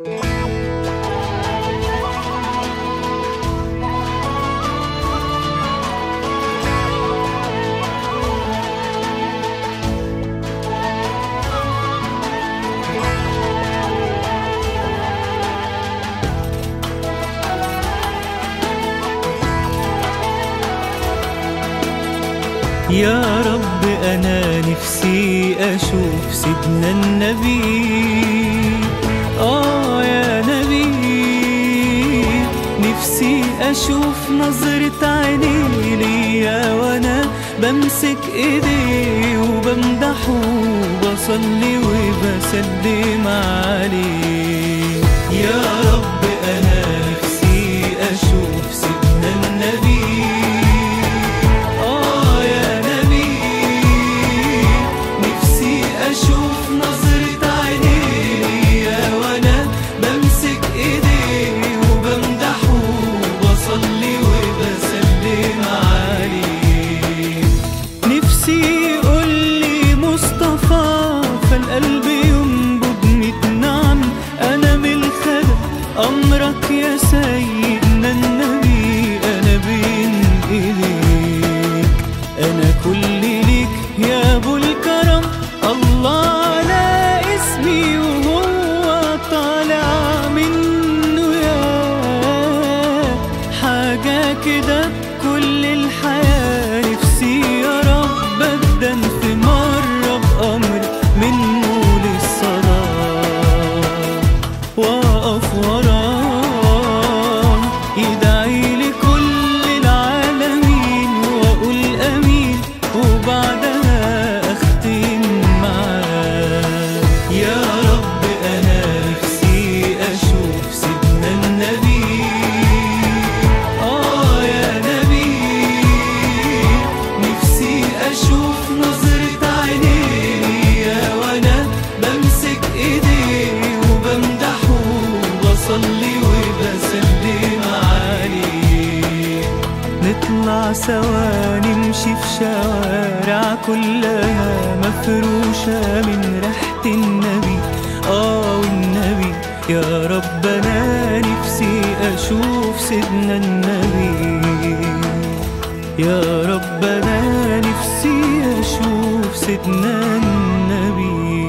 يا رب أنا نفسي أشوف سيدنا النبي آه يا نبي نفسي أشوف نظرة عيني ليا وأنا بمسك إيديه وبمدحه وبصلي وبسلم عليه يا رب أنا نفسي أشوف سيدنا النبي آه يا نبي نفسي أشوف نظرة عينيه وأنا بمسك إيديه وبمدحه وبصلي وبسلم عليه نفسي يقول لي مصطفى فالقلب ينبض ميت نعم أنا بالخدع أمرك يا سيدنا النبي أنا بين إيديك أنا كل ليك يا أبو الكرم الله على اسمي وهو طالع منه يا حاجة كده كل الحياة نفسي يا رب أبدأ في مرة بأمر منه للصلاة وأقف وراه يدعي لكل العالمين وأقول أمين وبعدها أختم معاه يا رب أنا نفسي أشوف سيدنا النبي آه يا نبي نفسي أشوف نظرة عينيه وأنا بمسك إيديه وبمدحه وبصلي وبسلم عليه نطلع سوا نمشي في شوارع كلها مفروشة من ريحة النبي آه والنبي يا رب أنا نفسي أشوف سيدنا النبي يا رب أنا نفسي أشوف سيدنا النبي